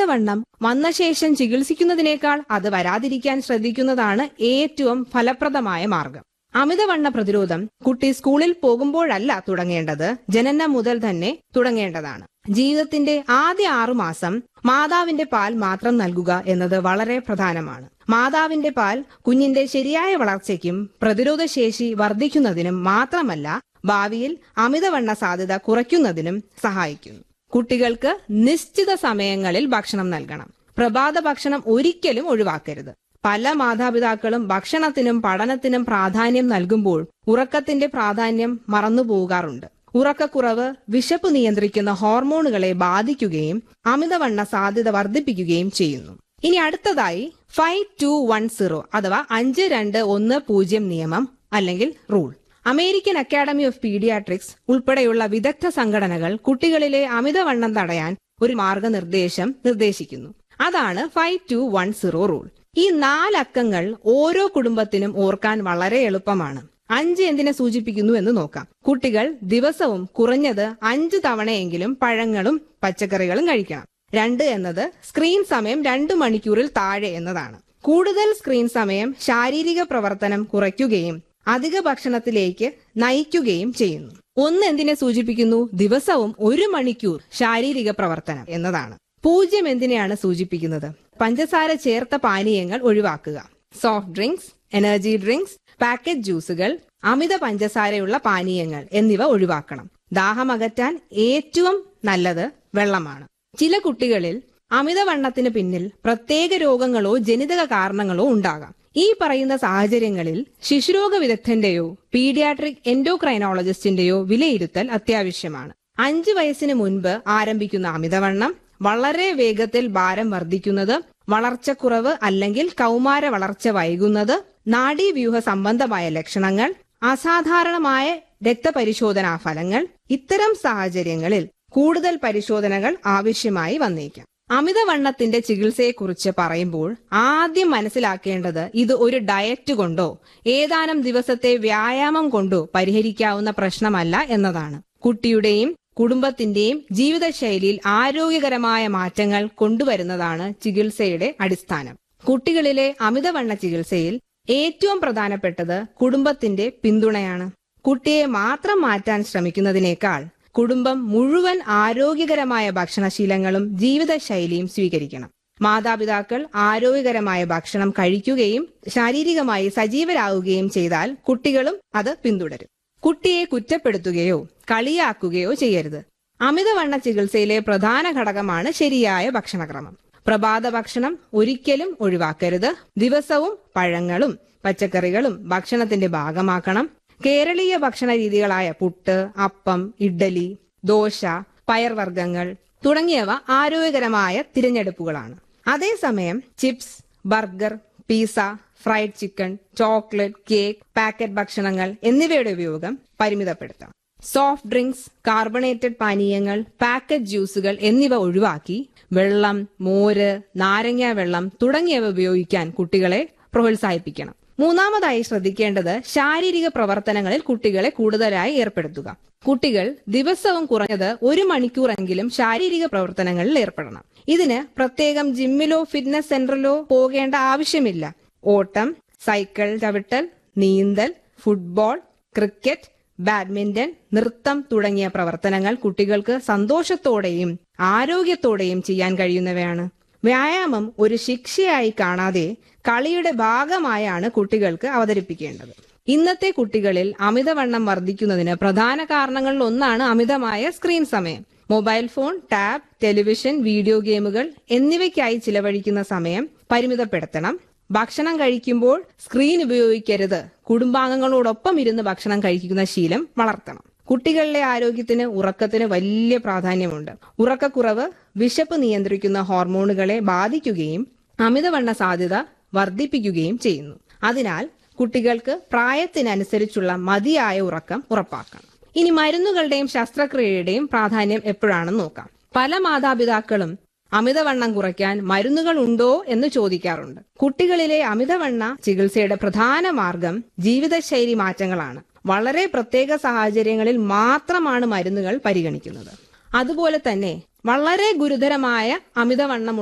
അമിതവണ്ണം വന്ന ശേഷം ചികിത്സിക്കുന്നതിനേക്കാൾ അത് വരാതിരിക്കാൻ ശ്രദ്ധിക്കുന്നതാണ് ഏറ്റവും ഫലപ്രദമായ മാർഗം അമിതവണ്ണ പ്രതിരോധം കുട്ടി സ്കൂളിൽ പോകുമ്പോഴല്ല തുടങ്ങേണ്ടത് ജനനം മുതൽ തന്നെ തുടങ്ങേണ്ടതാണ് ജീവിതത്തിന്റെ ആദ്യ ആറുമാസം മാതാവിന്റെ പാൽ മാത്രം നൽകുക എന്നത് വളരെ പ്രധാനമാണ് മാതാവിന്റെ പാൽ കുഞ്ഞിന്റെ ശരിയായ വളർച്ചയ്ക്കും പ്രതിരോധശേഷി വർദ്ധിക്കുന്നതിനും മാത്രമല്ല ഭാവിയിൽ അമിതവണ്ണ സാധ്യത കുറയ്ക്കുന്നതിനും സഹായിക്കുന്നു കുട്ടികൾക്ക് നിശ്ചിത സമയങ്ങളിൽ ഭക്ഷണം നൽകണം പ്രഭാത ഭക്ഷണം ഒരിക്കലും ഒഴിവാക്കരുത് പല മാതാപിതാക്കളും ഭക്ഷണത്തിനും പഠനത്തിനും പ്രാധാന്യം നൽകുമ്പോൾ ഉറക്കത്തിന്റെ പ്രാധാന്യം മറന്നുപോകാറുണ്ട് ഉറക്കക്കുറവ് വിശപ്പ് നിയന്ത്രിക്കുന്ന ഹോർമോണുകളെ ബാധിക്കുകയും അമിതവണ്ണ സാധ്യത വർദ്ധിപ്പിക്കുകയും ചെയ്യുന്നു ഇനി അടുത്തതായി ഫൈവ് ടു വൺ സീറോ അഥവാ അഞ്ച് രണ്ട് ഒന്ന് പൂജ്യം നിയമം അല്ലെങ്കിൽ rule American academy of paediatrics ഉൾപ്പെടെയുള്ള വിദഗ്ധ സംഘടനകൾ കുട്ടികളിലെ അമിതവണ്ണം തടയാൻ ഒരു മാർഗനിർദ്ദേശം നിർദ്ദേശിക്കുന്നു അതാണ് five two one zero rule ഈ നാലക്കങ്ങൾ ഓരോ കുടുംബത്തിനും ഓർക്കാൻ വളരെ എളുപ്പമാണ് അഞ്ച് എന്തിനെ സൂചിപ്പിക്കുന്നു എന്ന് നോക്കാം കുട്ടികൾ ദിവസവും കുറഞ്ഞത് അഞ്ച് തവണയെങ്കിലും പഴങ്ങളും പച്ചക്കറികളും കഴിക്കണം രണ്ട് എന്നത് സ്ക്രീൻ സമയം രണ്ടു മണിക്കൂറിൽ താഴെ എന്നതാണ് കൂടുതൽ സ്ക്രീൻ സമയം ശാരീരിക പ്രവർത്തനം കുറയ്ക്കുകയും അധിക ഭക്ഷണത്തിലേക്ക് നയിക്കുകയും ചെയ്യുന്നു ഒന്ന് എന്തിനെ സൂചിപ്പിക്കുന്നു ദിവസവും ഒരു മണിക്കൂർ ശാരീരിക പ്രവർത്തനം എന്നതാണ് പൂജ്യം എന്തിനെയാണ് സൂചിപ്പിക്കുന്നത് പഞ്ചസാര ചേർത്ത പാനീയങ്ങൾ ഒഴിവാക്കുക soft drinks energy drinks packet ജ്യൂസുകൾ അമിത പഞ്ചസാരയുള്ള പാനീയങ്ങൾ എന്നിവ ഒഴിവാക്കണം ദാഹമകറ്റാൻ ഏറ്റവും നല്ലത് വെള്ളമാണ് ചില കുട്ടികളിൽ അമിതവണ്ണത്തിന് പിന്നിൽ പ്രത്യേക രോഗങ്ങളോ ജനിതക കാരണങ്ങളോ ഉണ്ടാകാം ഈ പറയുന്ന സാഹചര്യങ്ങളിൽ ശിശുരോഗ വിദഗ്ധന്റെയോ പീഡിയാട്രിക് എൻഡോക്രൈനോളജിസ്റ്റിന്റെയോ വിലയിരുത്തൽ അത്യാവശ്യമാണ് അഞ്ചു വയസ്സിന് മുൻപ് ആരംഭിക്കുന്ന അമിതവണ്ണം വളരെ വേഗത്തിൽ ഭാരം വർദ്ധിക്കുന്നത് വളർച്ചക്കുറവ് അല്ലെങ്കിൽ കൗമാര വളർച്ച വൈകുന്നത് നാഡീവ്യൂഹ സംബന്ധമായ ലക്ഷണങ്ങൾ അസാധാരണമായ രക്തപരിശോധനാ ഫലങ്ങൾ ഇത്തരം സാഹചര്യങ്ങളിൽ കൂടുതൽ പരിശോധനകൾ ആവശ്യമായി വന്നേക്കാം അമിതവണ്ണത്തിന്റെ ചികിത്സയെക്കുറിച്ച് പറയുമ്പോൾ ആദ്യം മനസ്സിലാക്കേണ്ടത് ഇത് ഒരു ഡയറ്റ് കൊണ്ടോ ഏതാനും ദിവസത്തെ വ്യായാമം കൊണ്ടോ പരിഹരിക്കാവുന്ന പ്രശ്നമല്ല എന്നതാണ് കുട്ടിയുടെയും കുടുംബത്തിന്റെയും ജീവിതശൈലിയിൽ ആരോഗ്യകരമായ മാറ്റങ്ങൾ കൊണ്ടുവരുന്നതാണ് ചികിത്സയുടെ അടിസ്ഥാനം കുട്ടികളിലെ അമിതവണ്ണ ചികിത്സയിൽ ഏറ്റവും പ്രധാനപ്പെട്ടത് കുടുംബത്തിന്റെ പിന്തുണയാണ് കുട്ടിയെ മാത്രം മാറ്റാൻ ശ്രമിക്കുന്നതിനേക്കാൾ കുടുംബം മുഴുവൻ ആരോഗ്യകരമായ ഭക്ഷണശീലങ്ങളും ജീവിതശൈലിയും സ്വീകരിക്കണം മാതാപിതാക്കൾ ആരോഗ്യകരമായ ഭക്ഷണം കഴിക്കുകയും ശാരീരികമായി സജീവരാകുകയും ചെയ്താൽ കുട്ടികളും അത് പിന്തുടരും കുട്ടിയെ കുറ്റപ്പെടുത്തുകയോ കളിയാക്കുകയോ ചെയ്യരുത് അമിതവണ്ണ ചികിത്സയിലെ പ്രധാന ഘടകമാണ് ശരിയായ ഭക്ഷണക്രമം പ്രഭാത ഭക്ഷണം ഒരിക്കലും ഒഴിവാക്കരുത് ദിവസവും പഴങ്ങളും പച്ചക്കറികളും ഭക്ഷണത്തിന്റെ ഭാഗമാക്കണം കേരളീയ ഭക്ഷണ രീതികളായ പുട്ട് അപ്പം ഇഡ്ഡലി ദോശ പയർവർഗ്ഗങ്ങൾ തുടങ്ങിയവ ആരോഗ്യകരമായ തിരഞ്ഞെടുപ്പുകളാണ് അതേസമയം chips burger pizza fried chicken chocolate cake packet ഭക്ഷണങ്ങൾ എന്നിവയുടെ ഉപയോഗം പരിമിതപ്പെടുത്താം സോഫ്റ്റ് ഡ്രിങ്ക്സ് കാർബണേറ്റഡ് പാനീയങ്ങൾ പാക്കറ്റ് ജ്യൂസുകൾ എന്നിവ ഒഴിവാക്കി വെള്ളം മോര് നാരങ്ങ വെള്ളം തുടങ്ങിയവ ഉപയോഗിക്കാൻ കുട്ടികളെ പ്രോത്സാഹിപ്പിക്കണം മൂന്നാമതായി ശ്രദ്ധിക്കേണ്ടത് ശാരീരിക പ്രവർത്തനങ്ങളിൽ കുട്ടികളെ കൂടുതലായി ഏർപ്പെടുത്തുക കുട്ടികൾ ദിവസവും കുറഞ്ഞത് ഒരു മണിക്കൂറെങ്കിലും ശാരീരിക പ്രവർത്തനങ്ങളിൽ ഏർപ്പെടണം ഇതിന് പ്രത്യേകം ജിമ്മിലോ ഫിറ്റ്നസ് സെന്ററിലോ പോകേണ്ട ആവശ്യമില്ല ഓട്ടം സൈക്കിൾ ചവിട്ടൽ നീന്തൽ ഫുട്ബോൾ ക്രിക്കറ്റ് ബാഡ്മിന്റൺ നൃത്തം തുടങ്ങിയ പ്രവർത്തനങ്ങൾ കുട്ടികൾക്ക് സന്തോഷത്തോടെയും ആരോഗ്യത്തോടെയും ചെയ്യാൻ കഴിയുന്നവയാണ് വ്യായാമം ഒരു ശിക്ഷയായി കാണാതെ കളിയുടെ ഭാഗമായാണ് കുട്ടികൾക്ക് അവതരിപ്പിക്കേണ്ടത് ഇന്നത്തെ കുട്ടികളിൽ അമിതവണ്ണം വർദ്ധിക്കുന്നതിന് പ്രധാന കാരണങ്ങളിൽ ഒന്നാണ് അമിതമായ സ്ക്രീൻ സമയം mobile phone tab television video ഗെയിമുകൾ എന്നിവയ്ക്കായി ചിലവഴിക്കുന്ന സമയം പരിമിതപ്പെടുത്തണം ഭക്ഷണം കഴിക്കുമ്പോൾ സ്ക്രീൻ ഉപയോഗിക്കരുത് കുടുംബാംഗങ്ങളോടൊപ്പം ഇരുന്ന് ഭക്ഷണം കഴിക്കുന്ന ശീലം വളർത്തണം കുട്ടികളിലെ ആരോഗ്യത്തിന് ഉറക്കത്തിന് വലിയ പ്രാധാന്യമുണ്ട് ഉറക്കക്കുറവ് വിശപ്പ് നിയന്ത്രിക്കുന്ന ഹോർമോണുകളെ ബാധിക്കുകയും അമിതവണ്ണ സാധ്യത വർദ്ധിപ്പിക്കുകയും ചെയ്യുന്നു അതിനാൽ കുട്ടികൾക്ക് പ്രായത്തിനനുസരിച്ചുള്ള മതിയായ ഉറക്കം ഉറപ്പാക്കണം ഇനി മരുന്നുകളുടെയും ശസ്ത്രക്രിയയുടെയും പ്രാധാന്യം എപ്പോഴാണെന്ന് നോക്കാം പല മാതാപിതാക്കളും അമിതവണ്ണം കുറയ്ക്കാൻ മരുന്നുകൾ ഉണ്ടോ എന്ന് ചോദിക്കാറുണ്ട് കുട്ടികളിലെ അമിതവണ്ണ ചികിത്സയുടെ പ്രധാന മാർഗം ജീവിതശൈലി മാറ്റങ്ങളാണ് വളരെ പ്രത്യേക സാഹചര്യങ്ങളിൽ മാത്രമാണ് മരുന്നുകൾ പരിഗണിക്കുന്നത് അതുപോലെ തന്നെ വളരെ ഗുരുതരമായ അമിതവണ്ണം